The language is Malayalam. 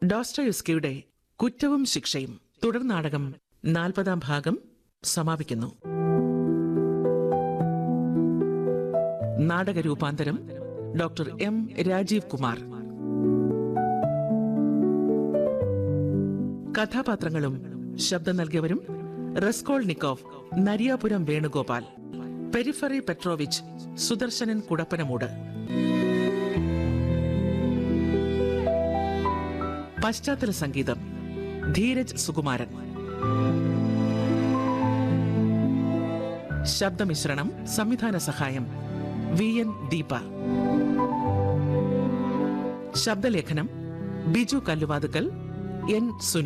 ഡോസ്റ്റോയുസ്കിയുടെ കുറ്റവും ശിക്ഷയും തുടർ നാടകം നാൽപ്പതാം ഭാഗം സമാപിക്കുന്നു നാടക രൂപാന്തരം ഡോക്ടർ എം രാജീവ് കുമാർ കഥാപാത്രങ്ങളും ശബ്ദം നൽകിയവരും Raskolnikov Nariyapuram Venugopal Porfiry Petrovich Sudarshanan Kudappanamoodu പശ്ചാത്തല സംഗീതം ധീരജ് സുകുമാരൻ ശബ്ദമിശ്രണം സംവിധാന സഹായം വി എൻ ദീപ ശബ്ദലേഖനം ബിജു കല്ലുവാതുക്കൽ എൻ സുനി